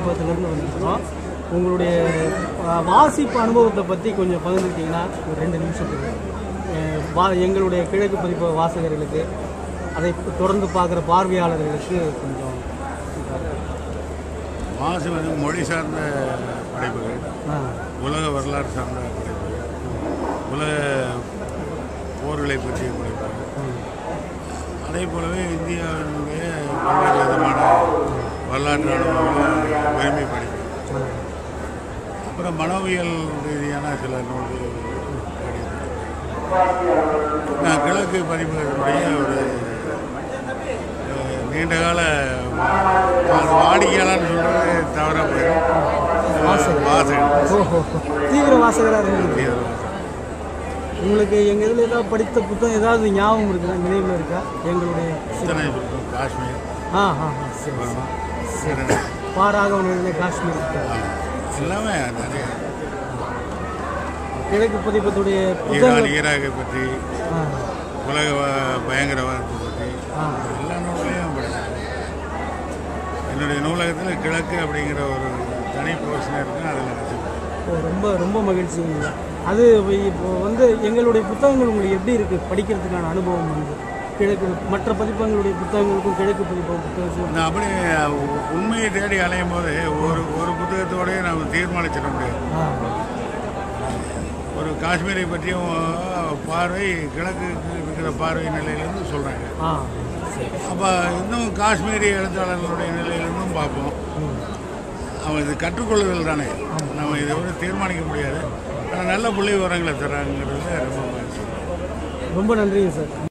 பதிப்பகத்திலேருந்து வந்திருக்கிறோம் உங்களுடைய அஹ், வாசிப்பு அனுபவத்தை பற்றி கொஞ்சம் பகிர்ந்துக்கிட்டிங்கன்னா ஒரு ரெண்டு நிமிஷத்துக்கு அஹ், வா எங்களுடைய கிழக்கு பதிப்பக வாசகர்களுக்கு அதை தொடர்ந்து பார்க்குற பார்வையாளர்களுக்கு கொஞ்சம் மாசு வந்து மொழி சார்ந்த படைப்புகள் ஆ உலக வரலாறு சார்ந்த படைப்புகள் உலக போர்களை பற்றிய படைப்புகள் அதே போலவே இந்தியாவினுடைய பல்வேறு விதமான வரலாற்று அனுபவங்களை விரும்பி படிப்பேன் அப்புறம் மனவியல் ரீதியான சில நூல்கள் படிப்பேன். நான் கிழக்கு பதிப்பகத்தினுடைய ஒரு அஹ், நீண்டகால வா- வாடிக்கையாளர்னு சொல்கிறது தவறாக போயிடும் வாசகர். வாசகர் ஓஹோ தீவிர வாசகராக இருந்தீங்க உங்களுக்கு எங்கள் இதில் ஏதாவது படித்த புத்தகம் ஏதாவது ஞாபகம் இருக்குதா நினைவில் இருக்கா எங்களுடைய சித்தனை சொல்கிறோம் காஷ்மீர் ஆ ஆ ஆ, சரி பர்மா சரி பாராக எழுதின காஷ்மீர் புத்தகம். எல்லாமே நிறைய கிழக்கு பதிப்பத்துடைய ஈரான் புத்தகங்கள் ஈராக்கை பற்றி ஆ, உலக வ- பயங்கரவாதத்தை பற்றி ஆ. எல்லா நூல்களையும் படிப்பேன் என்னுடைய நூலகத்தில் கிழக்கு அப்படிங்கிற ஒரு தனி போர்ஷன் இருக்குன்னு அதில் வச்சுருக்கேன் ஓ, ரொம்ப ரொம்ப மகிழ்ச்சிங்க அது இப்போ வந்து எங்களுடைய புத்தகங்கள் உங்களுக்கு எப்படி இருக்குது படிக்கிறதுக்கான அனுபவம் வந்து கிழக்கு மற்ற பதிப்பங்களுடைய புத்தகங்களுக்கும் கிழக்கு பதிப்பகம் புத்தகத்துக்கும் நான் அப்படியே உ- உண்மையை தேடி அலையும் போது ஒரு ஒரு புத்தகத்தோடய நம்ம தீர்மானிச்சிட முடியாது ஆ ஒரு காஷ்மீரை பற்றியும் பார்வை கிழக்குக்கு இருக்கிற பார்வை நிலையிலேருந்து சொல்கிறாங்க ஆ அப்போ இன்னும் காஷ்மீரி எழுத்தாளர்களுடைய நிலையிலிருந்தும் பார்ப்போம் அவன் இது கற்றுக்கொள்ளுதல் தானே நம்ம இதை விட தீர்மானிக்க முடியாது ஆனால் நல்ல புள்ளி விவரங்களை தராங்கிறது ரொம்ப மகிழ்ச்சி ரொம்ப நன்றிங்க சார்